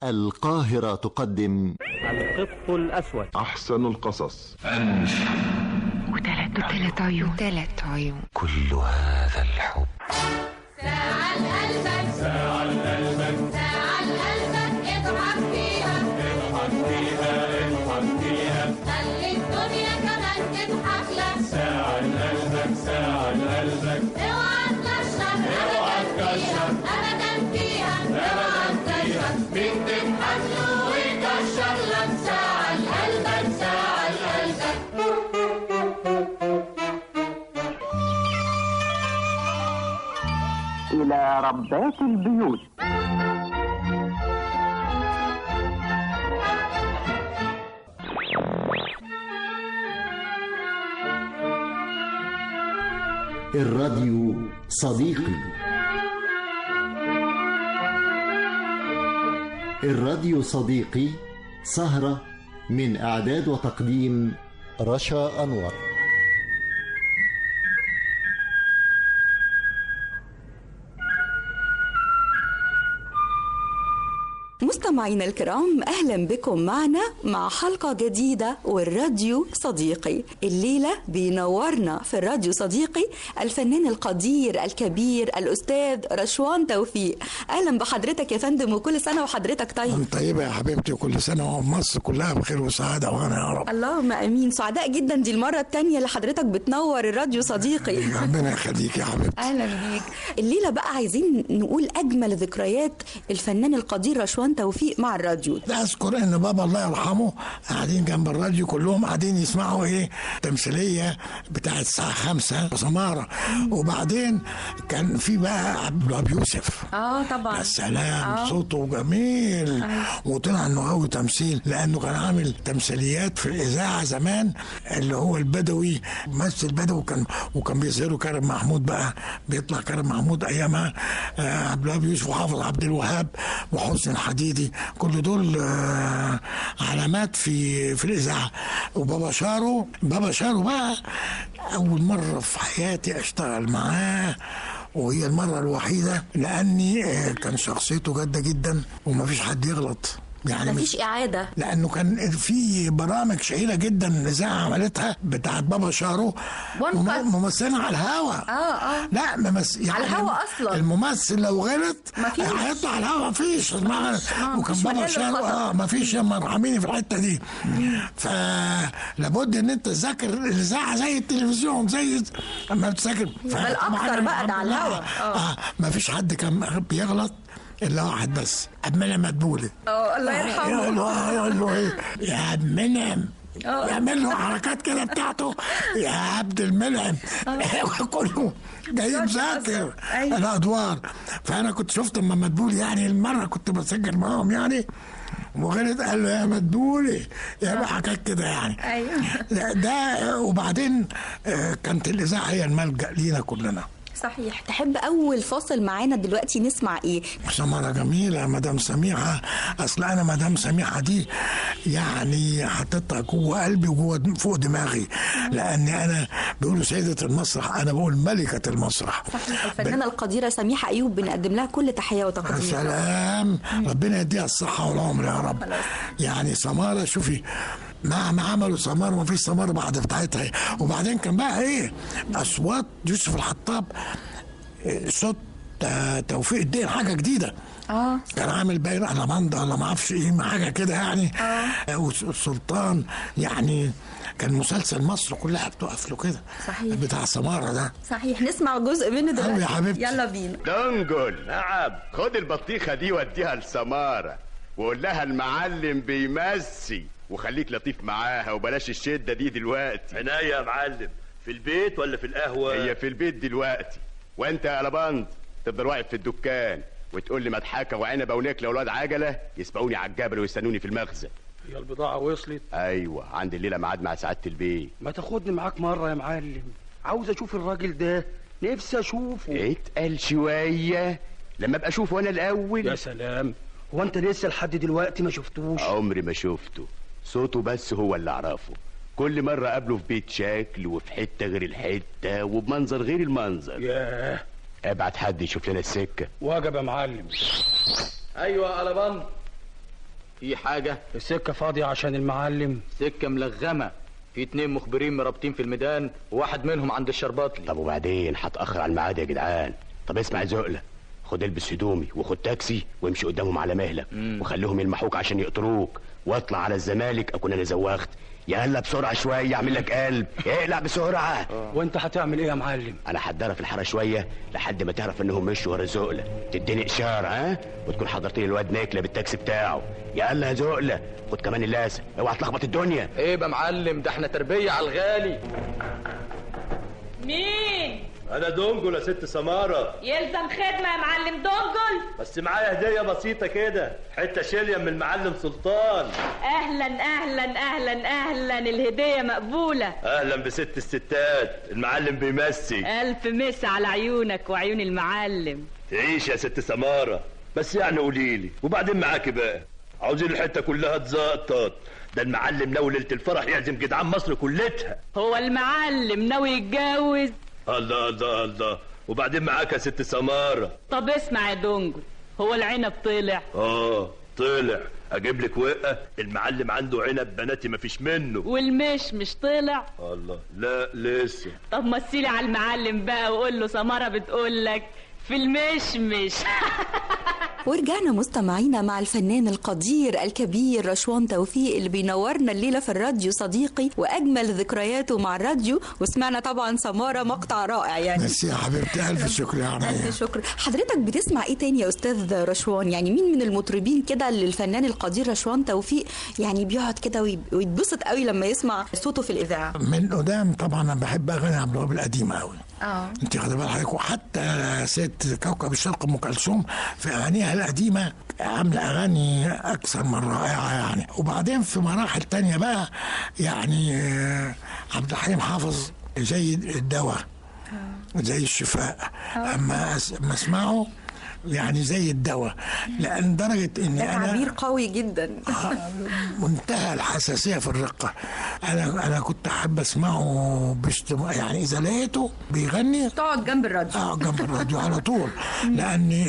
القاهرة تقدم القط الأسود أحسن القصص وثلاث وثلاث عيون وثلاث عيون كل هذا الحب ساعة لقلبك ساعة لقلبك ساعة لقلبك اضحك فيها اضحك فيها اضحك فيها خلي الدنيا كمان تضحك لك ساعة لقلبك ساعة لقلبك اوعى تكشر اوعى تكشر ابدا فيها اوعى تكشر مين تضحك له ويكشر لك ساعة لقلبك ساعة لقلبك إلى ربات البيوت الراديو صديقي الراديو صديقي سهرة من إعداد وتقديم رشا أنور مستمعينا الكرام اهلا بكم معنا مع حلقه جديده والراديو صديقي الليله بينورنا في الراديو صديقي الفنان القدير الكبير الاستاذ رشوان توفيق اهلا بحضرتك يا فندم وكل سنه وحضرتك طيب انت طيبة يا حبيبتي وكل سنة ومصر كلها بخير وسعادة وغنى يا رب اللهم امين سعداء جدا دي المره الثانيه اللي حضرتك بتنور الراديو صديقي ربنا يخليك يا حبيبتي اهلا بيك الليله بقى عايزين نقول اجمل ذكريات الفنان القدير رشوان توفيق مع الراديو لا اذكر ان بابا الله يرحمه قاعدين جنب الراديو كلهم قاعدين يسمعوا ايه تمثيليه بتاعت الساعه خمسة في سماره وبعدين كان في بقى عبد الوهاب يوسف اه طبعا يا سلام آه. صوته جميل وطلع انه قوي تمثيل لانه كان عامل تمثيليات في الاذاعه زمان اللي هو البدوي ممثل بدوي كان وكان بيظهره كرم محمود بقى بيطلع كرم محمود ايامها آه، عبد الوهاب يوسف وحافظ عبد الوهاب وحسن الحديدي كل دول آه، علامات في في الاذاعه وبابا شارو بابا شارو بقى اول مره في حياتي اشتغل معاه وهي المرة الوحيدة لأني آه، كان شخصيته جادة جدا ومفيش حد يغلط يعني مش مفيش اعاده لانه كان في برامج شهيره جدا الاذاعه عملتها بتاعت بابا شارو One مم- cut. ممثلين على الهوا اه اه لا ممثل يعني على الهوا أصلاً. الممثل لو غلط مفيش. هيطلع على الهوا مفيش اسمها آه، وكان مفيش بابا مجال شارو للخطأ. اه مفيش يا مرحميني في الحته دي فلابد ان انت تذاكر الاذاعه زي التلفزيون زي اما بتذاكر بل أكتر بقى ده على الهوا. آه. اه مفيش حد كان بيغلط الا واحد بس عبد المنعم مدبولي اه الله يقول يرحمه له يقول له ايه يا عبد المنعم يعمل له حركات كده بتاعته يا عبد المنعم كله جاي مذاكر أيوة. الادوار فانا كنت شفت اما مدبولي يعني المره كنت بسجل معاهم يعني وغلط قال له يا مدبولي يا بقى حاجات كده يعني ايوه ده- ده وبعدين آه، كانت الاذاعه هي الملجا لينا كلنا صحيح تحب اول فاصل معانا دلوقتي نسمع ايه سمرة جميلة مدام سميحة أصل أنا مدام سميحة دي يعني حطيتها جوه قلبي وجوه دم- فوق دماغي لأني أنا بيقولوا سيدة المسرح أنا بقول ملكة المسرح صحيح الفنانه القديره سميحه ايوب بنقدم لها كل تحيه يا وتقدير سلام ربنا يديها الصحة والعمر يا رب يعني سمارة شوفي مهما عملوا سمارة ما فيش سمارة بعد بتاعتها وبعدين كان بقى ايه اصوات يوسف الحطاب إيه، صوت آه، توفيق الدين حاجة جديدة اه كان عامل باين على باندا ولا ما اعرفش ايه حاجه كده يعني آه. والسلطان يعني كان مسلسل مصر كلها بتقف له كده صحيح. بتاع سماره ده صحيح نسمع جزء منه دلوقتي أوي يا حبيبتي. يلا بينا دنجل نعم خد البطيخة دي وديها لسمارة وقول لها المعلم بيمسي وخليك لطيف معاها وبلاش الشدة دي دلوقتي عناية يا معلم في البيت ولا في القهوة هي في البيت دلوقتي وانت يا لبند تفضل واقف في الدكان وتقول لي مضحكة وعنبة ونكلة والواد عجلة يسبقوني على الجبل ويستنوني في المخزن هي البضاعة وصلت ايوه عندي الليلة ميعاد مع سعادة البيت ما تاخدني معاك مرة يا معلم عاوز اشوف الراجل ده نفسي اشوفه اتقل شوية لما ابقى اشوفه انا الاول يا سلام هو انت لسه لحد دلوقتي ما شفتوش عمري ما شفته صوته بس هو اللي اعرفه كل مرة اقابله في بيت شكل وفي حتة غير الحتة وبمنظر غير المنظر ياه ابعت حد يشوف لنا السكة واجب يا معلم ايوه على بند في حاجة السكة فاضية عشان المعلم سكة ملغمة في اتنين مخبرين مرابطين في الميدان وواحد منهم عند الشرباطلي طب وبعدين هتاخر على الميعاد يا جدعان طب اسمع يا زقله خد البس هدومي وخد تاكسي وامشي قدامهم على مهلك وخليهم يلمحوك عشان يقطروك واطلع على الزمالك اكون انا زوغت يلا بسرعه شويه اعمل لك قلب اقلع بسرعه وانت هتعمل ايه يا معلم انا هتدرى في الحاره شويه لحد ما تعرف انهم مشوا ورا زقله تديني اشاره ها وتكون حضرت لي الواد نيكله بالتاكسي بتاعه يلا يا زقله خد كمان اللاسه اوعى تلخبط الدنيا ايه يا معلم ده احنا تربية على الغالي مين؟ انا دونجل يا ست سماره يلزم خدمة يا معلم دونجل بس معايا هديه بسيطه كده حته شيليا من المعلم سلطان أهلا أهلا أهلا أهلا الهدية مقبولة اهلا بست الستات المعلم بيمسي ألف مس على عيونك وعيون المعلم تعيش يا ست سماره بس يعني قولي لي وبعدين معاكي بقى عاوزين الحته كلها تزقطط ده المعلم ناوي ليله الفرح يعزم جدعان مصر كلتها هو المعلم ناوي يتجوز الله الله الله وبعدين معاك يا ست سماره طب اسمع يا دونجل هو العنب طلع اه طلع اجيب لك وقه المعلم عنده عنب بناتي مفيش منه والمش مش طلع الله لا لسه طب مثلي على المعلم بقى وقول له سمارة بتقول لك في المشمش ورجعنا مستمعينا مع الفنان القدير الكبير رشوان توفيق اللي بينورنا الليله في الراديو صديقي واجمل ذكرياته مع الراديو وسمعنا طبعا سماره مقطع رائع يعني ميرسي يا حبيبتي الف شكر يا عينيا ألف شكر حضرتك بتسمع ايه تاني يا استاذ رشوان يعني مين من المطربين كده اللي الفنان القدير رشوان توفيق يعني بيقعد كده ويب- ويتبسط قوي لما يسمع صوته في الاذاعه من قدام طبعا انا بحب اغاني عبد الوهاب القديمه قوي اه انت خدي بال حضرتك وحتى ست كوكب الشرق ام كلثوم في اغانيها القديمه عامله اغاني اكثر من رائعه يعني وبعدين في مراحل تانية بقى يعني آه، عبد الحليم حافظ زي الدواء زي الشفاء اما أس- اما اسمعه يعني زي الدواء لان درجه اني ده انا تعبير قوي جدا منتهى الحساسيه في الرقه انا انا كنت احب اسمعه باستماع يعني اذا لقيته بيغني تقعد جنب الراديو اه جنب الراديو على طول لان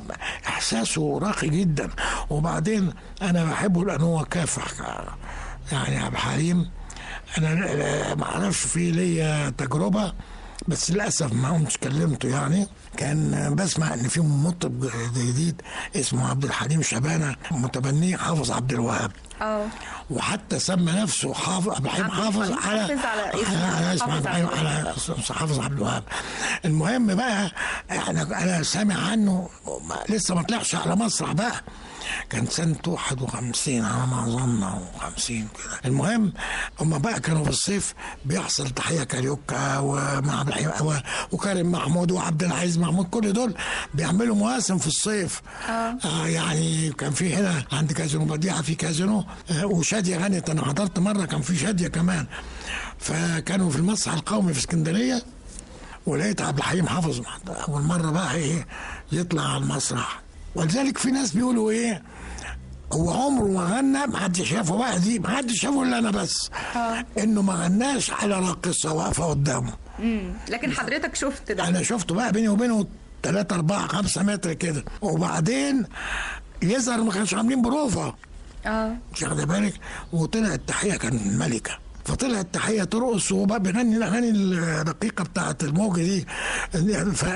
احساسه راقي جدا وبعدين انا بحبه لان هو كافح يعني عبد الحليم انا ما اعرفش في ليا تجربه بس للاسف ما قمتش كلمته يعني كان بسمع ان في مطرب جديد اسمه عبد الحليم شبانه متبنيه حافظ عبد الوهاب اه وحتى سمى نفسه حافظ عبد الحليم عبد حافظ الحليم على حافظ على اسم- على اسم حافظ عبد الحليم عبد على اسم حافظ عبد الوهاب المهم بقى انا انا سامع عنه ما- لسه ما طلعش على مسرح بقى كان سنة 51 على ما أظن أو 50 كده المهم هما بقى كانوا في الصيف بيحصل تحية كاريوكا ومع عبد الحليم و- وكريم محمود وعبد العزيز محمود كل دول بيعملوا مواسم في الصيف آه يعني كان في هنا عند كازينو بديعة في كازينو آه وشادية غنت أنا حضرت مرة كان في شادية كمان فكانوا في المسرح القومي في اسكندرية ولقيت عبد الحليم حافظ اول مره بقى ايه يطلع على المسرح ولذلك في ناس بيقولوا ايه هو عمره ما غنى ما حدش شافه بقى دي ما حدش شافه الا انا بس انه ما غناش على راقصه واقفه قدامه امم لكن حضرتك شفت ده انا شفته بقى بيني وبينه 3 4 5 متر كده وبعدين يظهر ما كانش عاملين بروفه اه مش واخد بالك وطلعت تحيه كان ملكه فطلعت تحيه ترقص وبقى بيغني الاغاني الرقيقه بتاعت الموجه دي ف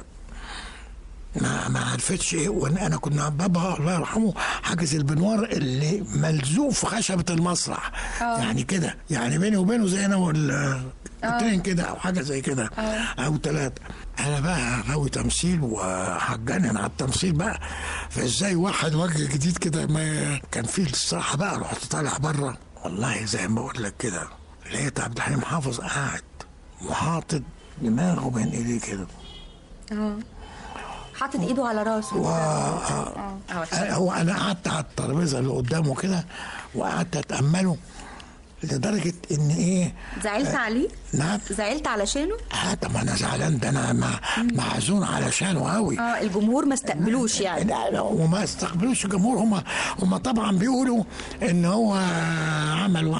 ما ما عرفتش ايه وانا انا كنا بابا الله يرحمه حاجز البنوار اللي ملزوق في خشبه المسرح آه. يعني كده يعني بيني وبينه زي انا والمترين كده او حاجه زي كده او ثلاثه انا بقى غاوي تمثيل وهتجنن على التمثيل بقى فازاي واحد وجه جديد كده ما كان فيه الصراحه بقى رحت طالع بره والله زي ما بقول لك كده لقيت عبد الحليم حافظ قاعد وحاطط دماغه بين ايديه كده اه حاطط ايده على راسه و... اه آه، هو انا قعدت على الترابيزه اللي قدامه كده وقعدت اتامله لدرجه ان ايه زعلت عليه نعم زعلت علشانه اه طب انا زعلان ده انا مع- محزون علشانه قوي اه الجمهور ما استقبلوش يعني لا لا وما استقبلوش الجمهور هم هم طبعا بيقولوا ان هو عمل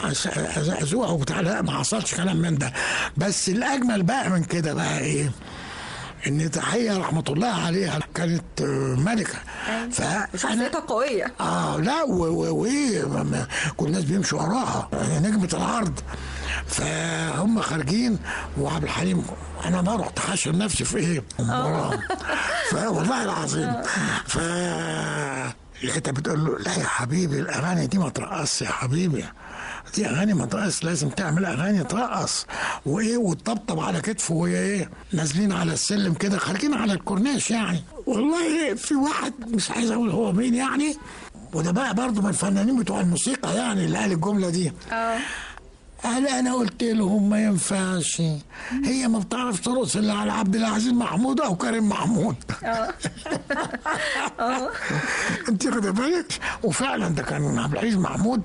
ذوق وبتاع لا ما حصلش كلام من ده بس الاجمل بقى من كده بقى ايه ان تحيه رحمه الله عليها كانت آه، ملكه شخصيتها قويه اه لا و- و- وايه ما- ما- كل الناس بيمشوا وراها يعني نجمه العرض فهم خارجين وعبد الحليم انا ما رحت حاشر نفسي في ايه وراهم فوالله العظيم ف لقيتها بتقول له لا يا حبيبي الاغاني دي ما ترقصش يا حبيبي دي اغاني ما ترقص لازم تعمل اغاني ترقص وايه وتطبطب على كتفه وهي ايه نازلين على السلم كده خارجين على الكورنيش يعني والله في واحد مش عايز اقول هو مين يعني وده بقى برضه من الفنانين بتوع الموسيقى يعني اللي قال الجمله دي اه قال انا قلت لهم ما ينفعش هي ما بتعرف ترقص الا على عبد العزيز محمود او كريم محمود انت واخده بالك وفعلا ده كان عبد العزيز محمود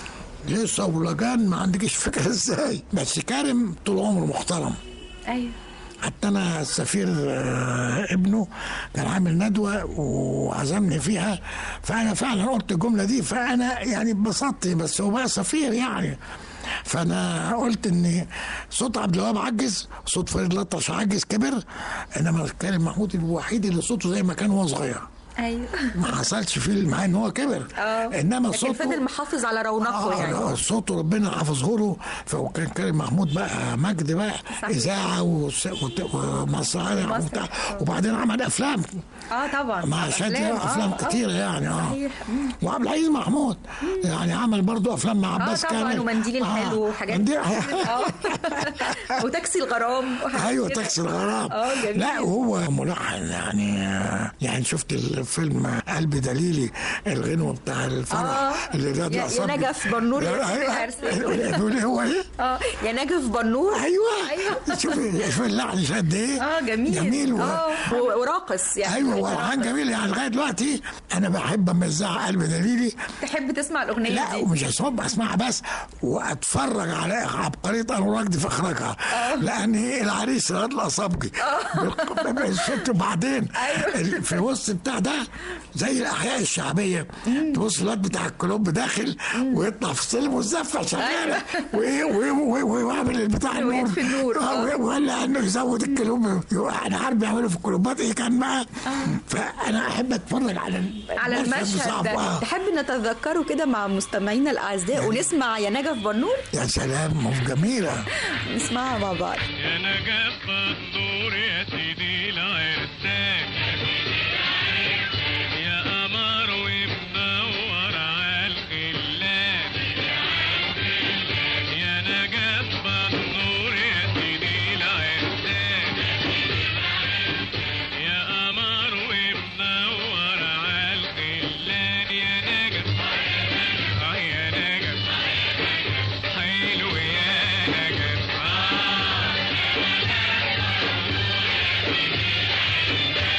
لسه ولجان ما عندكش فكره ازاي بس كريم طول عمره محترم ايوه حتى انا السفير آه، ابنه كان عامل ندوه وعزمني فيها فانا فعلا قلت الجمله دي فانا يعني اتبسطت بس هو بقى سفير يعني فانا قلت ان صوت عبد الوهاب عجز صوت فريد الأطرش عجز كبر انما كريم محمود الوحيد اللي صوته زي ما كان وهو صغير ايوه ما حصلش فيه معاه ان هو كبر اه انما لكن صوته فضل محافظ على رونقه آه يعني آه، صوته ربنا حافظه له فكان كريم محمود بقى مجد بقى صحيح. اذاعه وس- وت- ومسرحيه مسرح. وبتاع وبعدين عمل افلام اه طبعا مع شادية آه، افلام آه. كتيره يعني اه صحيح مم. وعبد العزيز محمود يعني عمل برضو افلام مع اه عباس طبعا كامل ومنديل الحلو وحاجات منديل- كتير. اه وتاكسي الغرام وحاجات ايوه كده. تاكسي الغرام اه جميل لا وهو ملحن يعني يعني شفت الفيلم قلب دليلي الغنوه بتاع الفرح آه. اللي ده يا- يا نجف بنور يا سيدي بيقول إيه هو ايه اه يا نجف بنور ايوه ايوه شوفي شوفي اللحن قد ايه اه جميل جميل و... اه و- وراقص يعني ايوه والحان جميل يعني لغايه دلوقتي انا بحب اما اذاع قلب دليلي تحب تسمع الاغنيه لا دي ومش اسمع اسمعها بس واتفرج على عبقريه انور وجدي في اخراجها لان هي العريس رياض الاصابجي الصوت بعدين ال- في وسط بتاع ده زي الاحياء الشعبيه تبص الواد بتاع الكلوب داخل ويطلع في السلم والزفه شغاله وإيه- وإيه- وإيه- ويعمل البتاع النور ويطفي النور. آه، آه. ولا انه يزود الكلوب انا عارف بيعملوا في الكلوبات ايه كان بقى فانا احب اتفرج على على المشهد بصعب. ده آه. تحب نتذكره كده مع مستمعينا الاعزاء ونسمع يا نجف بنور يا سلام مو جميله نسمعها مع بعض يا نجف الدور يا سيدي العرسان يا قمر ومنور عالخلان يا نجف النور يا سيدي العرسان يا قمر ومنور عالخلان يا نجف آه يا نجف حلو يا نجف آه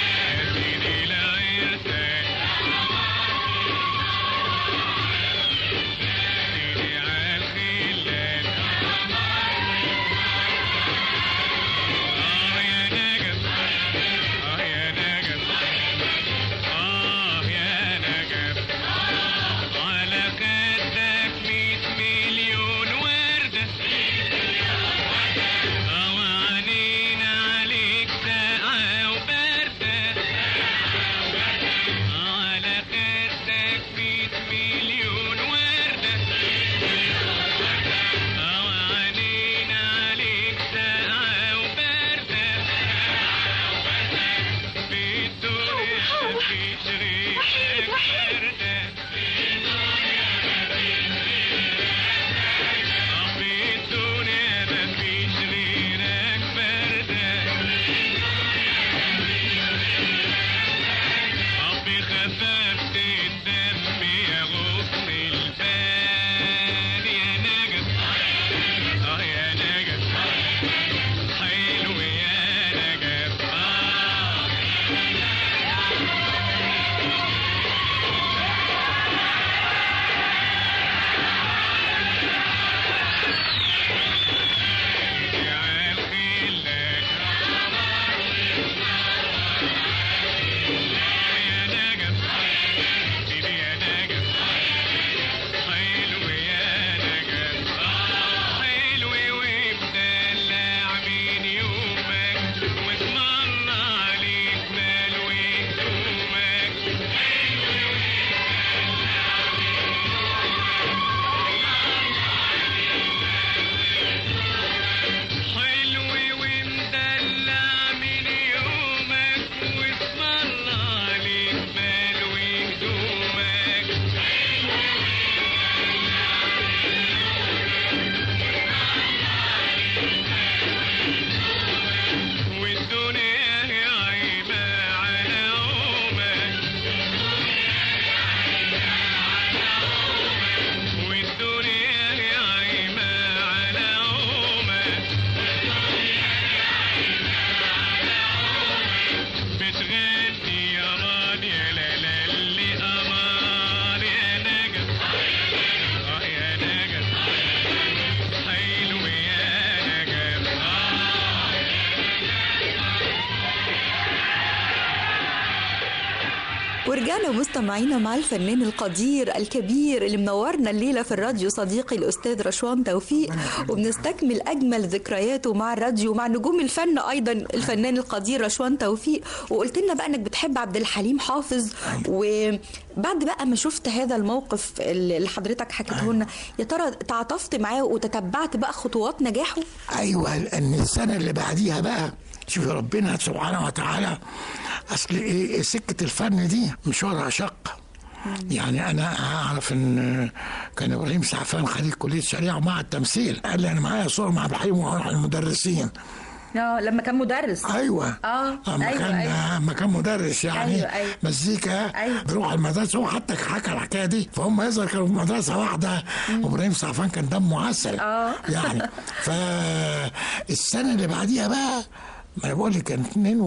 ورجعنا مستمعينا مع الفنان القدير الكبير اللي منورنا الليله في الراديو صديقي الاستاذ رشوان توفيق وبنستكمل اجمل ذكرياته مع الراديو مع نجوم الفن ايضا الفنان القدير رشوان توفيق وقلت لنا بقى انك بتحب عبد الحليم حافظ وبعد بقى ما شفت هذا الموقف اللي حضرتك حكيته لنا يا ترى تعاطفت معاه وتتبعت بقى خطوات نجاحه ايوه لان السنه اللي بعديها بقى شوف ربنا سبحانه وتعالى اصل ايه سكه الفن دي مشوارها شق يعني انا اعرف ان كان ابراهيم سعفان خريج كليه شريعه ومع التمثيل قال لي انا معايا صور مع عبد الحليم ومع المدرسين اه لما كان مدرس ايوه اه اما ايوه كان ايوه اما كان مدرس يعني أيوة، أيوة. مزيكا أيوة. بيروح المدرسه هو حتى حكى الحكايه دي فهم يظهر كانوا في مدرسه واحده وابراهيم سعفان كان دمه عسل آه. يعني فالسنه اللي بعديها بقى ما انا بقول لك كان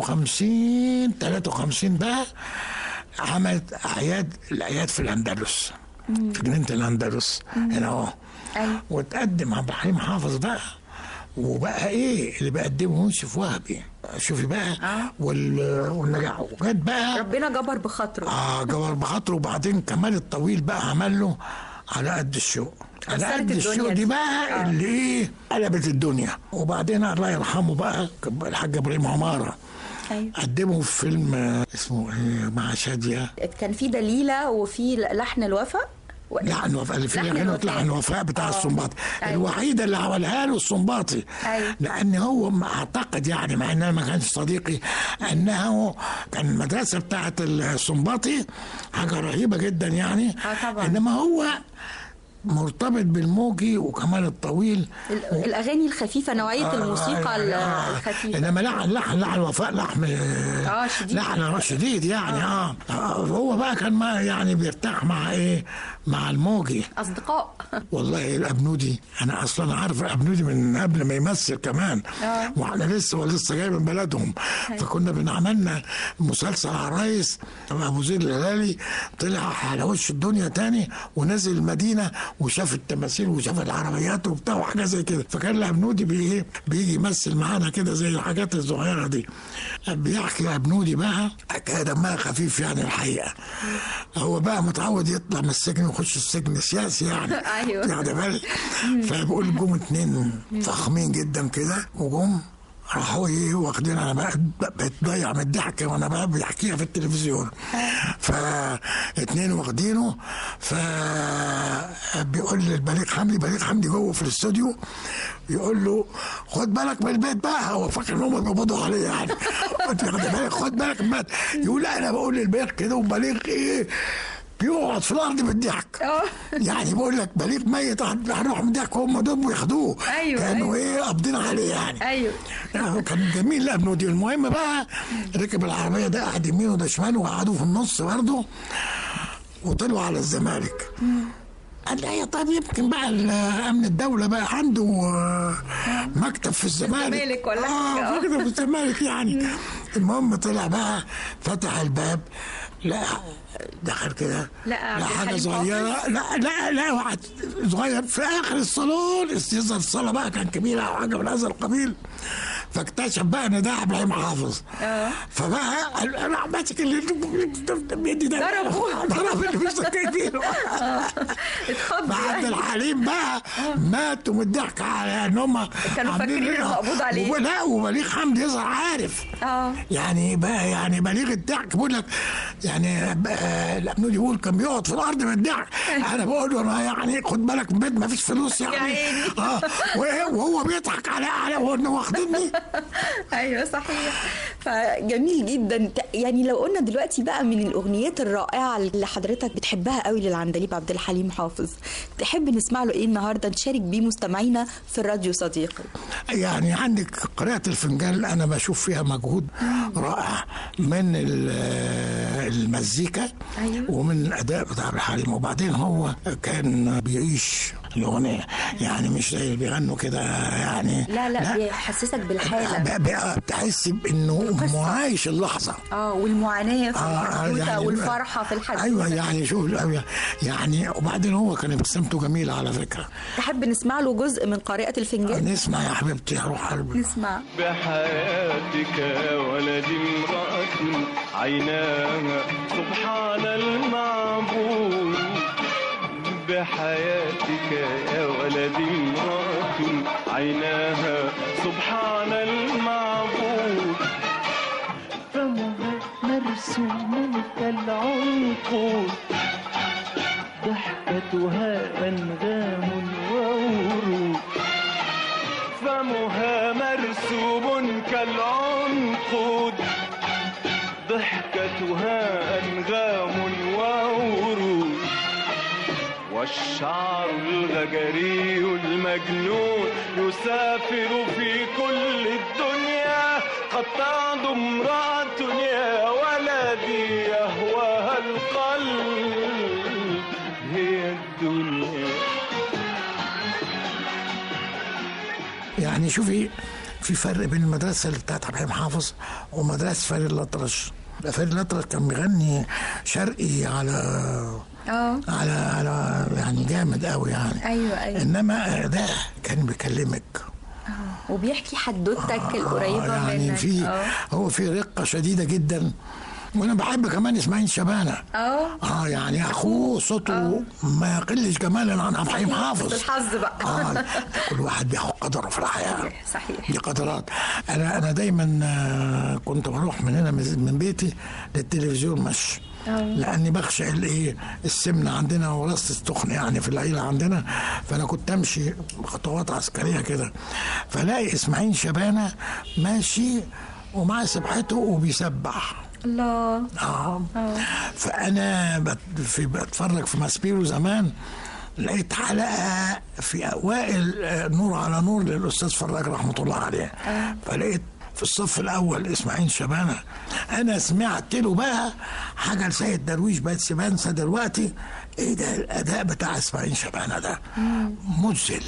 52 53 بقى عملت اعياد الاعياد في الاندلس في جنينه الاندلس هنا اهو ايوه وتقدم عبد الحليم حافظ بقى وبقى ايه اللي بقدمه يوسف وهبي شوفي بقى وال... والنجاح وجت بقى ربنا جبر بخاطره اه جبر بخاطره وبعدين كمال الطويل بقى عمل له على قد الشوق على كسرت قد الدنيا الشوق دي دي. بقى آه. اللي ايه قلبت الدنيا وبعدين الله يرحمه بقى الحاج ابراهيم عماره ايوه قدمه في فيلم آه، اسمه ايه مع شاديه كان في دليله وفي لحن الوفاء و- لحن وفاء اللي فيها لحن غنوة الوفاء. لحن وفاء بتاع آه. السنباطي أيوة. الوحيدة اللي عملها له السنباطي أيوة. لأن هو ما أعتقد يعني مع إنه ما كانش صديقي أنه كان المدرسة بتاعة السنباطي حاجة رهيبة جدا يعني آه طبعا. إنما هو مرتبط بالموجي وكمال الطويل ال- الاغاني الخفيفه نوعيه الموسيقى ال- آه. الخفيفه انما لحن لحن لحن وفاء لحن آه، شديد. لحن شديد يعني اه, آه. هو بقى كان ما يعني بيرتاح مع ايه مع الموجي اصدقاء والله الابنودي انا اصلا عارف الابنودي من قبل ما يمثل كمان آه. واحنا لسه ولسه جاي من بلدهم فكنا بنعملنا مسلسل عرايس ابو زيد الهلالي طلع على وش الدنيا تاني ونزل المدينه وشاف التماثيل وشاف العربيات وبتاع وحاجه زي كده فكان الابنودي بي إيه؟ بيجي يمثل معانا كده زي الحاجات الصغيره دي بيحكي ابنودي بقى حكايه دمها خفيف يعني الحقيقه هو بقى متعود يطلع من السجن ويخش السجن سياسي يعني أيوة. واخد بالك فبقول جم اتنين فخمين جدا كده وجم راحوا ايه واخدين انا بقى بقيت ضايع من الضحك وانا بقى بيحكيها في التلفزيون فاتنين واخدينه فبيقول للبليغ حمدي بليغ حمدي جوه في الاستوديو يقول له خد بالك من البيت بقى هو فاكر ان هم بيقبضوا عليه يعني قلت له خد بالك خد بالك من البيت يقول لا انا بقول للبليغ كده وبليغ ايه بيقعد في الارض بالضحك يعني بقول لك بليغ ميت هنروح من الضحك هم دول بياخدوه أيوة، كانوا أيوة. ايه قابضين عليه يعني ايوه يعني كان جميل الابنودي المهم بقى ركب العربيه ده قعد يمين وده شمال وقعدوا في النص برضه وطلعوا على الزمالك قال لي طيب يمكن بقى ال- امن الدوله بقى عنده آه، مكتب في الزمالك الزمالك ولا اه حاجة. مكتب في الزمالك يعني المهم طلع بقى فتح الباب لا دخل كده لقى عبد لا حاجه الحليم صغيره حافظ. لا لا لا واحد صغير في اخر الصالون يظهر الصاله بقى كان كبيره او حاجه من هذا القبيل فاكتشف بقى ان ده عبد الحليم حافظ اه فبقى قال- انا ماسك اللي بيدي ده ضربه. ضرب اللي ماسك ايديه اتخض فعبد يعني. الحليم بقى ماتوا من الضحك على ان هم كانوا عاملين فاكرين إيه. إنه مقبوض عليه. ولا وبليغ حمدي يظهر عارف اه يعني بقى يعني بليغ الضحك بقول لك يعني بقى الابنودي يقول كان بيقعد في الارض من الضحك انا بقول له انا يعني خد بالك من البيت ما فيش فلوس يعني يا عيني. اه وإيه؟ وهو بيضحك على على وانه واخدني ايوه صحيح فجميل جدا ت- يعني لو قلنا دلوقتي بقى من الاغنيات الرائعه اللي حضرتك بتحبها قوي للعندليب عبد الحليم حافظ تحب نسمع له ايه النهارده نشارك بيه مستمعينا في الراديو صديقي يعني عندك قراءة الفنجان أنا بشوف فيها مجهود رائع من ال- المزيكا أيوة. ومن الأداء بتاع عبد الحليم وبعدين هو كان بيعيش الاغنيه يعني مش زي اللي بيغنوا كده يعني لا لا بيحسسك بالحاله ب- ب- بتحس بانه عايش اللحظه اه والمعاناه في آه، الحدوته يعني- والفرحه في الحدوته ايوه يعني شوف يعني وبعدين هو كان ابتسامته جميله على فكره تحب نسمع له جزء من قارئة الفنجان نسمع يا حبيبتي روح قلبي نسمع بحياتك يا ولدي امرأة عيناها سبحان المعبود بحياتك يا ولدي امرأة عيناها سبحان المعبود فمها مرسوم كالعنقود ضحكتها أنغام وورود فمها مرسوم كالعنقود ضحكتها أنغام وورود والشعر الغجري المجنون يسافر في كل الدنيا قد تعد امرأة يا ولدي يهواها القلب هي الدنيا يعني شوفي في فرق بين المدرسه اللي بتاعت عبد الحليم حافظ ومدرسه فريد الأطرش فريد الأطرش كان بيغني شرقي على اه على على يعني جامد قوي يعني ايوه ايوه انما ده كان بيكلمك وبيحكي حدوتك القريبه يعني منك في اه هو في رقه شديده جدا وانا بحب كمان اسماعيل شبانه اه اه يعني اخوه صوته ما يقلش جمالا عن عبد الحليم حافظ الحظ بقى اه كل واحد بياخد قدره في الحياه صحيح دي قدرات انا انا دايما آه، كنت بروح من هنا من من بيتي للتلفزيون مشي آه. لاني بخشى الايه السمنه عندنا وراثه التخن يعني في العيله عندنا فانا كنت امشي خطوات عسكريه كده فلاقي اسماعيل شبانه ماشي ومعاه سبحته وبيسبح الله اه فانا بت- في بتفرج في ماسبيرو زمان لقيت حلقه في اوائل آه، نور على نور للاستاذ فراج رحمه الله عليه فلقيت في الصف الاول اسماعيل شبانه انا سمعت له بقى حاجه لسيد درويش بس بنسى دلوقتي ايه ده الاداء بتاع اسماعيل شبانه ده مذهل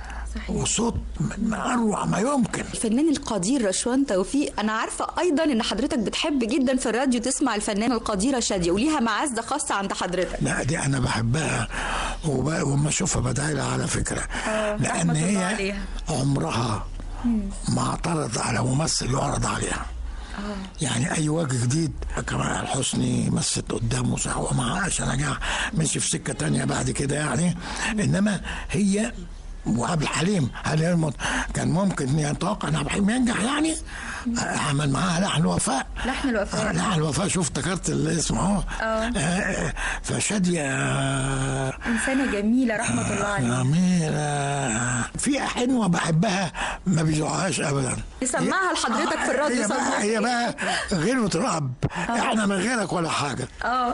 وصوت من اروع ما يمكن الفنان القدير رشوان توفيق انا عارفه ايضا ان حضرتك بتحب جدا في الراديو تسمع الفنانه القديره شاديه وليها معزه خاصه عند حضرتك لا دي انا بحبها وب- وما اشوفها بدعي لها على فكره آه، لان رحمة الله هي عليها. عمرها ما اعترض على ممثل يعرض عليها يعني اي وجه جديد كمال حسني مثلت قدامه صح ومع عشان نجاح مشي في سكه تانية بعد كده يعني انما هي وعبد الحليم هل يرمط كان ممكن يتوقع ان عبد الحليم ينجح يعني عمل معاها لحن وفاء لحن الوفاء آه، لحن الوفاء شوف افتكرت الاسم اهو اه آه، آه، فشادية آه، انسانه جميله رحمه الله عليها جميلة في حنوة بحبها ما بيذوقهاش ابدا يسمعها لحضرتك في الراديو هي بقى صديقي. هي بقى غير رب احنا من غيرك ولا حاجة اه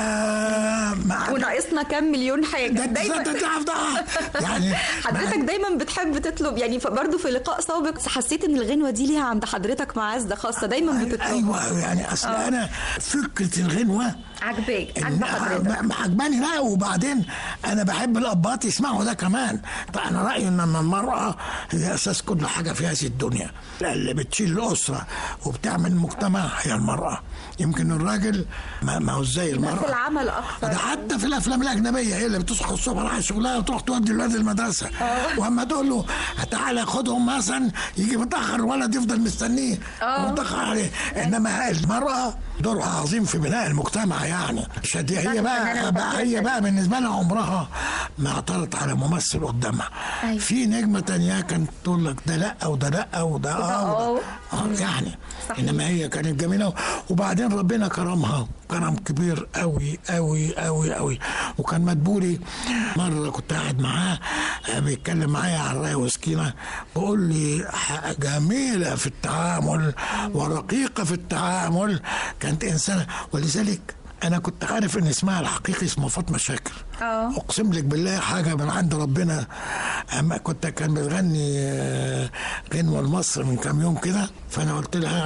يا ما وناقصنا كام مليون حاجه ده دايما انت تعرف ده يعني حضرتك دايما بتحب تطلب يعني برضه في لقاء سابق حسيت ان الغنوه دي ليها عند حضرتك معزه خاصه دايما بتطلب ايوه يعني اصل آه. انا فكرة الغنوة عجباك إن- عجبه حضرتك ما- ما عجباني لا وبعدين انا بحب الاباط يسمعوا ده كمان طيب انا رايي ان المراه هي اساس كل حاجه في هذه الدنيا اللي بتشيل الاسره وبتعمل مجتمع هي المراه يمكن الراجل ما, ما هو زي ده المراه في العمل اكتر ده حتى في الافلام الاجنبيه هي اللي بتصحى الصبح رايحه شغلها وتروح تودي الولاد المدرسه واما تقول له تعالى خدهم مثلا يجي متاخر الولد يفضل مستنيه متاخر عليه انما المراه دورها عظيم في بناء المجتمع يعني شدي هي بقى, بقى هي بقى بالنسبه لها عمرها ما اعترضت على ممثل قدامها أيوة. في نجمه تانية كانت تقول لك ده لا وده لا وده اه وده آه يعني صحيح. انما هي كانت جميله وبعدين ربنا كرمها كرم كبير قوي قوي قوي قوي وكان مدبولي مره كنت قاعد معاه آه، بيتكلم معايا عن رايه وسكينه بيقول لي ح- جميله في التعامل ورقيقه في التعامل كانت انسانه ولذلك انا كنت عارف ان اسمها الحقيقي اسمه فاطمه شاكر اه اقسم لك بالله حاجه من عند ربنا اما كنت كان بتغني آه، غنوه لمصر من كام يوم كده فانا قلت لها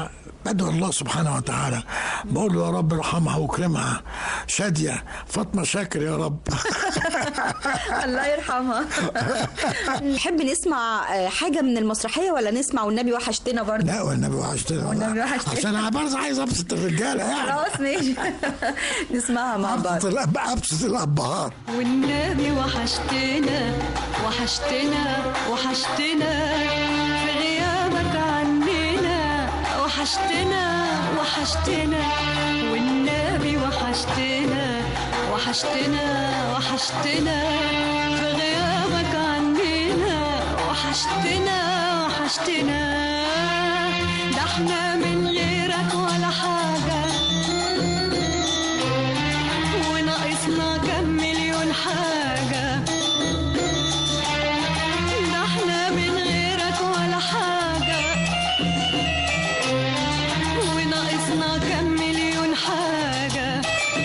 بدعو الله سبحانه وتعالى بقول له يا رب ارحمها واكرمها شاديه فاطمه شاكر يا رب الله يرحمها نحب نسمع آه، حاجة من المسرحية ولا نسمع والنبي وحشتنا برضه لا والنبي وحشتنا والنبي وحشتنا. عشان انا برضه عايز ابسط الرجاله يعني خلاص ماشي نسمعها مع بعض ابسط الأب- ابسط الابهات والنبي وحشتنا وحشتنا وحشتنا في غيابك عننا وحشتنا وحشتنا والنبي وحشتنا وحشتنا وحشتنا في غيابك عننا وحشتنا وحشتنا ده احنا من غيرك ولا حاجه وناقصنا كم مليون حاجة ده احنا من غيرك ولا حاجة وناقصنا كم مليون حاجة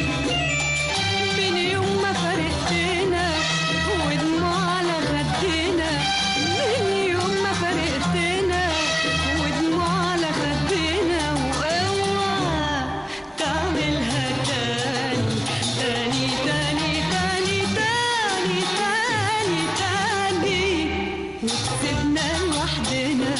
من يوم ما فرقتنا ودموع على خدنا من يوم ما فرقتنا ودموع على خدنا واوعى تعملها تاني تاني تاني تاني تاني تاني تاني وتسيبنا لوحدنا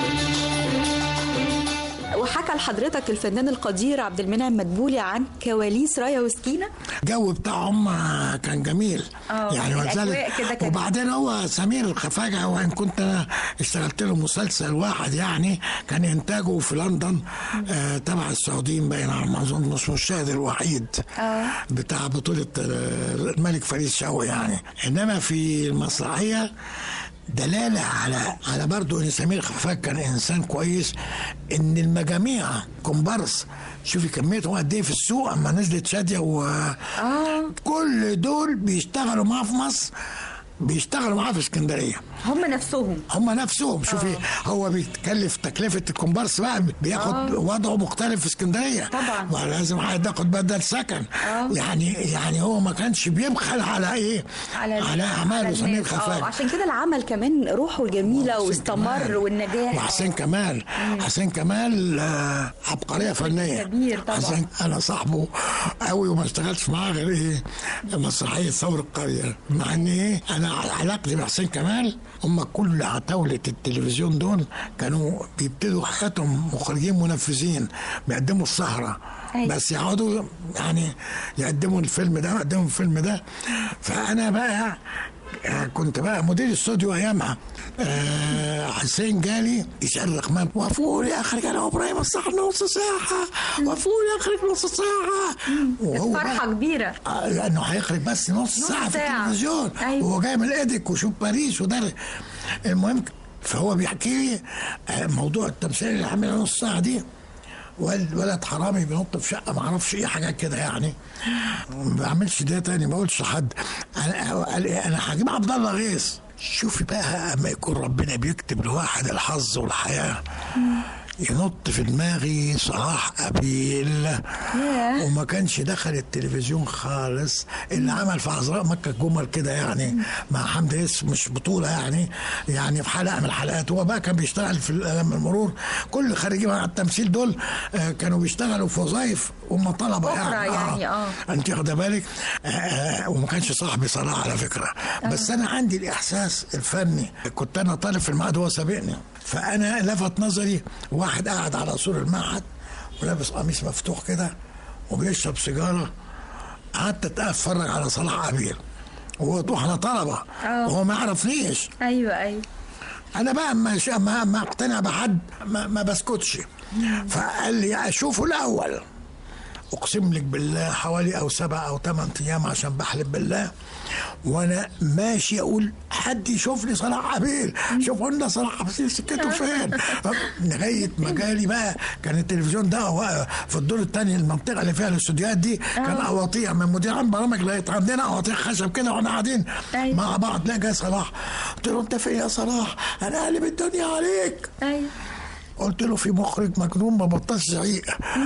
وحكى لحضرتك الفنان القدير عبد المنعم مدبولي عن كواليس رايا وسكينة الجو بتاعهم كان جميل آه، يعني الأجواء ولذلك كده كانت- وبعدين هو سمير الخفاجة وان كنت انا اشتغلت له مسلسل واحد يعني كان انتاجه في لندن آه تبع السعوديين باين على ما اظن اسمه الشاهد الوحيد بتاع بطولة آه، الملك فريد شوقي يعني انما في المسرحية دلالة على على برضه ان سمير خفاج كان انسان كويس ان المجاميع كومبارس شوفي كميتهم قد ايه في السوق اما نزلت شاديه و كل دول بيشتغلوا معاه في مصر بيشتغلوا معاه في اسكندريه هم نفسهم هم نفسهم شوفي هو بيتكلف تكلفه الكومبارس بقى بياخد آه. وضعه مختلف في اسكندريه طبعا. ولازم ياخد بدل سكن آه. يعني يعني هو ما كانش بيبخل على ايه على, على اعماله على سمير الناس. آه، خفاج عشان كده العمل كمان روحه جميلة واستمر والنجاح وحسين كمال حسين كمال آه، عبقريه فنيه كبير طبعا. حسين انا صاحبه قوي وما اشتغلتش معاه غير ايه مسرحيه ثور القريه مع ان ايه انا علاقتي بحسين كمال هم كل عتاوله التلفزيون دول كانوا بيبتدوا حياتهم مخرجين منفذين بيقدموا السهره أيوة. بس يقعدوا يعني يقدموا الفيلم ده ويقدموا الفيلم ده فانا بقى آه، كنت بقى مدير استوديو ايامها آه حسين جالي يصرخ مام وفوا لي اخرج انا وابراهيم الصح نص ساعه وفوا لي اخرج نص ساعه وهو فرحة بقى- كبيرة آه، لانه هيخرج بس نص, نص ساعه في ساعة. التلفزيون أيوة. وهو جاي من ايدك وشوف باريس وده المهم فهو بيحكي لي آه، موضوع التمثيل اللي عاملها نص ساعه دي ولد ولد حرامي بينط في شقه ما اعرفش ايه حاجات كده يعني ما بعملش ده تاني ما قلتش لحد انا قال إيه؟ انا هجيب عبد الله غيث شوفي بقى اما يكون ربنا بيكتب لواحد الحظ والحياه ينط في دماغي صلاح قبيل وما كانش دخل التلفزيون خالص اللي عمل في عذراء مكة جمل كده يعني مع حمد يس مش بطولة يعني يعني في حلقة من الحلقات هو بقى كان بيشتغل في الإعلام المرور كل خريجين على التمثيل دول آه، كانوا بيشتغلوا في وظائف هم طلبة أخرى يعني, يعني، آه. انت واخده بالك آه، آه، وما كانش صاحبي صلاح على فكره بس انا عندي الاحساس الفني كنت انا طالب في المعهد وهو سابقني فانا لفت نظري واحد قاعد على سور المعهد ولابس قميص مفتوح كده وبيشرب سيجاره قعدت اتفرج على صلاح قبيل وهو احنا طلبه آه. وهو ما يعرفنيش ايوه ايوه انا بقى ما ش- ما, ما اقتنع بحد ما, ما بسكتش فقال لي اشوفه الاول اقسم لك بالله حوالي او سبع او ثمان ايام عشان بحلف بالله وانا ماشي اقول حد يشوف لي صلاح عبيل شوفوا لنا صلاح عبيل سكته فين لغايه ما جالي بقى كان التلفزيون ده هو في الدور الثاني المنطقه اللي فيها الاستوديوهات دي كان قواطيع من مدير عام برامج لقيت عندنا قواطيع خشب كده واحنا قاعدين مع بعض لا جاي صلاح قلت له انت فين يا صلاح انا قلب الدنيا عليك ايوه قلت له في مخرج مجنون ما بطلش زعيق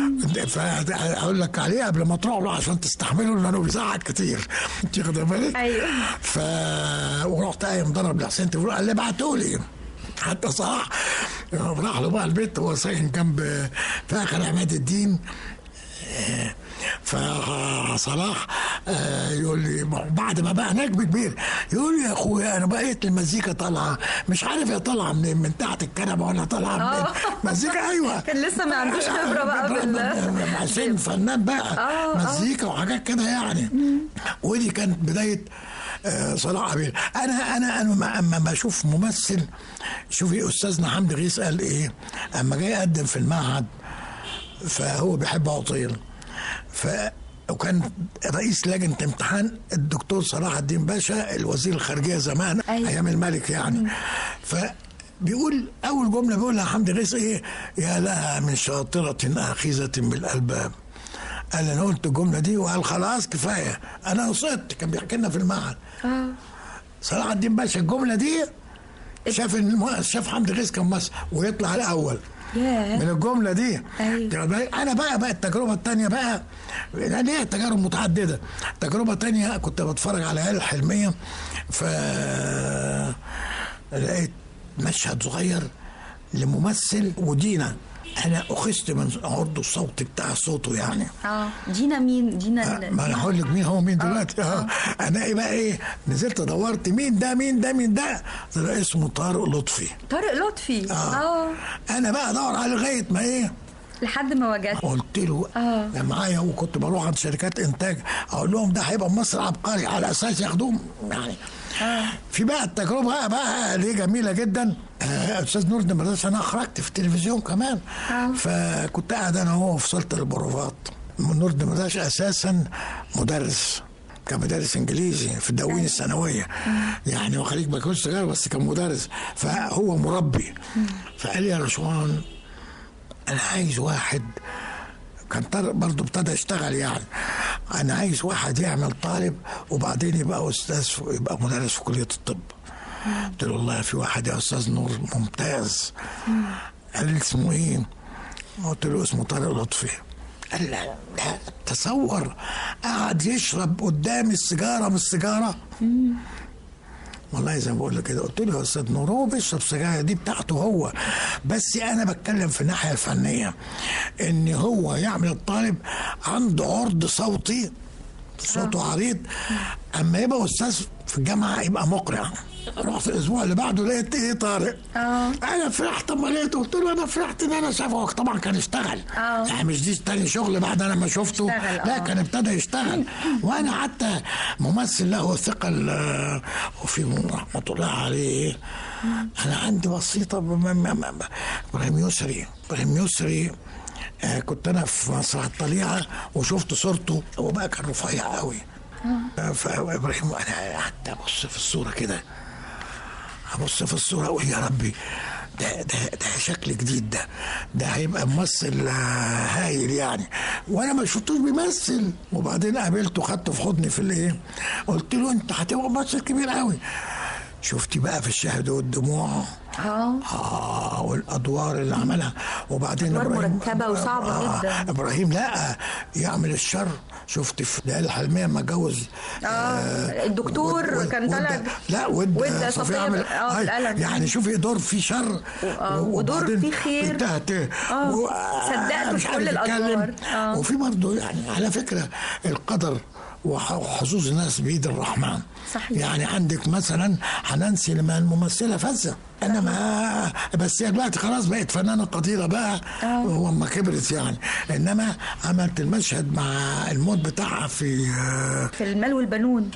فاقول لك عليه قبل ما تروح له عشان تستحمله لانه بيزعق كتير انت واخده بالك؟ ايوه ف ورحت قايم ضرب لحسين تليفون قال لي ابعتوا لي حتى صلاح راح له بقى البيت هو ساكن جنب في اخر عماد الدين آه، فصلاح آه، يقول لي بعد ما بقى نجم كبير يقول لي يا اخويا انا بقيت المزيكا طالعه مش عارف هي طالعه منين من تحت الكنبه ولا طالعه منين آه. مزيكا ايوه كان لسه ما عندوش خبرة بقى بال عشان فنان بقى آه، آه. مزيكا وحاجات كده يعني ودي كانت بدايه آه، صلاح عبيد انا انا انا ما- اما بشوف ممثل شوفي استاذنا حمدي غيث قال ايه اما جاي يقدم في المعهد فهو بيحب عطيل ف وكان رئيس لجنه امتحان الدكتور صلاح الدين باشا الوزير الخارجيه زمان أيوة. ايام الملك يعني فبيقول اول جمله بيقولها حمدي غيث ايه يا لها من شاطره اخذه بالالباب قال انا قلت الجمله دي وقال خلاص كفايه انا وصلت كان بيحكي لنا في المعهد اه صلاح الدين باشا الجمله دي شاف الم- شاف حمدي غيث كان مصر ويطلع الاول ياه. من الجمله دي أيوة. انا بقى بقى التجربه الثانيه بقى يعني هي تجارب متعدده تجربه تانية كنت بتفرج على عيال الحلميه ف لقيت مشهد صغير لممثل ودينا انا اخذت من عرض الصوت بتاع صوته يعني اه دينا مين دينا ال- ما انا هقول لك مين هو مين دلوقتي اه انا ايه بقى ايه نزلت دورت مين ده مين ده مين ده طلع اسمه طارق لطفي طارق لطفي آه. اه انا بقى ادور عليه لغايه ما ايه لحد ما وجدت قلت له آه. كان معايا وكنت بروح عند شركات انتاج اقول لهم ده هيبقى مصر عبقري على اساس ياخدوه يعني في بقى التجربه بقى, بقى دي جميله جدا آه، استاذ نور دمرداش انا اخرجت في التلفزيون كمان فكنت قاعد انا وهو في صاله البروفات نور دمرداش اساسا مدرس كان مدرس انجليزي في الدواوين الثانويه يعني هو خريج بكالوريوس صغير بس كان مدرس فهو مربي فقال لي يا رشوان انا عايز واحد كان طارق برضه ابتدى يشتغل يعني انا عايز واحد يعمل طالب وبعدين يبقى استاذ في- يبقى مدرس في كليه الطب قلت له والله في واحد يا استاذ نور ممتاز قال لي اسمه ايه قلت له اسمه طارق لطفي قال لا لا تصور قعد يشرب قدامي السيجاره من السيجاره والله زي ما بقول لك كده قلت له يا استاذ نور هو بيشرب سجاير دي بتاعته هو بس انا بتكلم في الناحيه الفنيه ان هو يعمل الطالب عنده عرض صوتي صوته عريض اما يبقى استاذ في الجامعه يبقى مقنع رحت الاسبوع اللي بعده لقيت ايه طارق اه انا فرحت اما لقيته قلت له انا فرحت ان انا شافه هو طبعا كان اشتغل اه. يعني مش دي تاني شغل بعد انا ما شفته اشتغل، لا اه. كان ابتدى يشتغل وانا حتى ممثل له ثقل آه، وفي رحمه الله عليه انا عندي وسيطه ب- م- م- م- ابراهيم يسري ابراهيم يسري آه كنت انا في مسرح الطليعه وشفت صورته هو بقى كان رفيع قوي آه، فابراهيم انا قعدت ابص في الصوره كده ابص في الصوره اقول يا ربي ده ده ده شكل جديد ده ده هيبقى ممثل آه، هايل يعني وانا ما شفتوش بيمثل وبعدين قابلته خدته في حضني في الايه قلت له انت هتبقى ممثل كبير قوي شفتي بقى في الشهد والدموع اه اه والادوار اللي عملها وبعدين أدوار مركبة وصعبة جدا. ابراهيم لا يعمل الشر شفت في ليالي الحلميه لما اتجوز اه الدكتور ود- كان ود- طالع لا ود ود صفية صفية عمل اه أي، بالقلم يعني شوفي دور فيه شر آه، و- ودور وبعدين فيه خير. انتهت آه، و- صدقته مش في عارف كل يتكلم. الأدوار. آه. وفي برضه يعني على فكره القدر وح- وحظوظ الناس بيد الرحمن صحيح. يعني عندك مثلا حنان سليمان ممثله فذه انما بس هي دلوقتي خلاص بقت فنانه قديره بقى واما كبرت يعني انما عملت المشهد مع الموت بتاعها في آه، في المال والبنون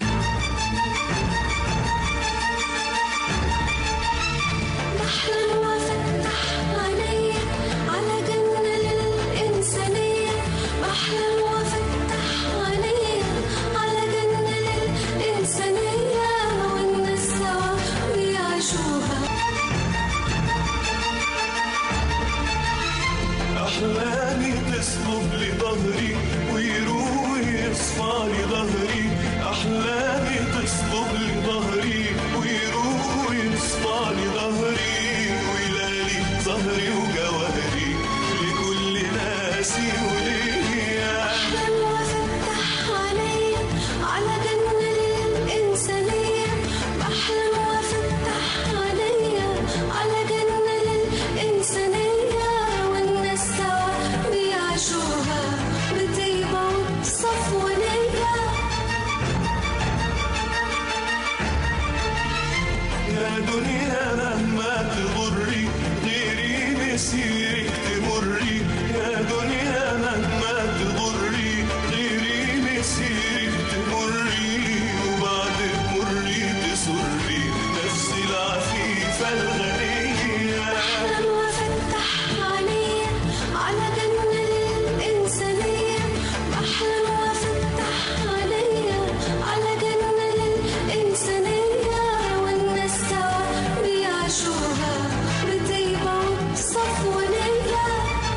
بحلم وافتح عينيا على جنة للإنسانية بحلم وافتح عينيا على جنة للإنسانية والناس سوا بيعيشوها أحلامي تصلب لي ظهري ويروي يصفى لي ظهري أحلامي تصلب يا دنيا مهما تغري غيري مسيرك تمري يا دنيا مهما تغري غيري مسيرك تمري وبعد مري تسري نفسي العفيفة الغنية أحلم وأفتح عينيا على جنة الإنسانية بحلم وأفتح عينيا على جنة الإنسانية والناس سوا بيعيشوها بطيبة وبصفونية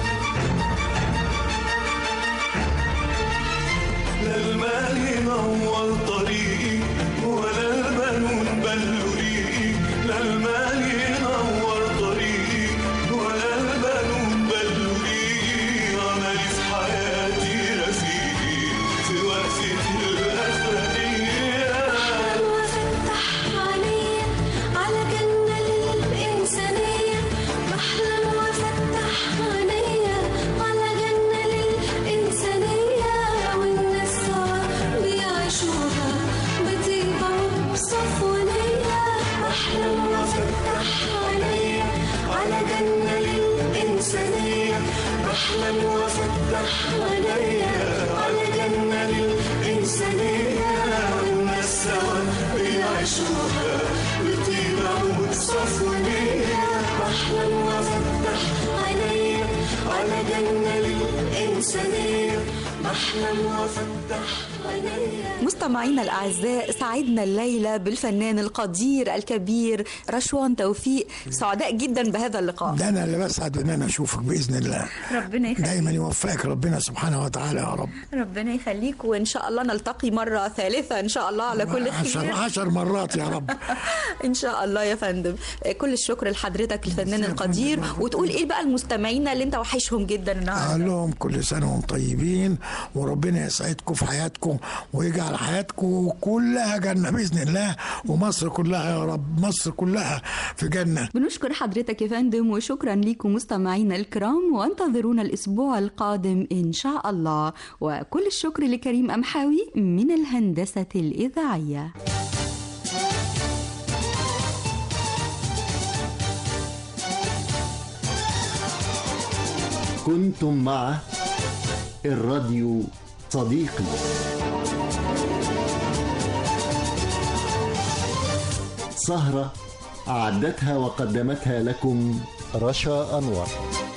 لا المال ينور طريقي ولا البنون بلوا ريقي لا المال ينور طريقي ولا البنون بلوا ريقي عملي في حياتي رفيقي في وقفة الأخرانية أحلم وأفتح عينيا على جنة الإنسانية بحلم وأفتح عينيا على جنة الإنسانية والناس سوا بيعيشوها بطيبة وبصفونية بحلم وأفتح عينيا على جنة الإنسانية بحلم وأفتح عينيا على جنة الإنسانية والناس سوا بيعيشوها بطيبة وبصفونية بحلم وأفتح عينيا على جنة الإنسانية بحلم وأفتح عينيا مستمعينا الأعزاء سعدنا الليلة بالفنان القدير الكبير رشوان توفيق سعداء جدا بهذا اللقاء ده انا اللي بسعد ان انا اشوفك باذن الله ربنا يخليك دايما يوفقك ربنا سبحانه وتعالى يا رب ربنا يخليك وإن شاء الله نلتقي مرة ثالثة إن شاء الله على كل عشر خير عشر مرات يا رب ان شاء الله يا فندم كل الشكر لحضرتك الفنان القدير وتقول ايه بقى المستمعين اللي انت وحشهم جدا النهارده اقول لهم كل سنه وهم طيبين وربنا يسعدكم في حياتكم ويجعل حياتكم كلها جنه باذن الله ومصر كلها يا رب مصر كلها في جنه بنشكر حضرتك يا فندم وشكرا لكم مستمعينا الكرام وانتظرونا الاسبوع القادم ان شاء الله وكل الشكر لكريم امحاوي من الهندسه الاذاعيه كنتم مع الراديو صديقي سهرة أعدتها وقدمتها لكم رشا أنور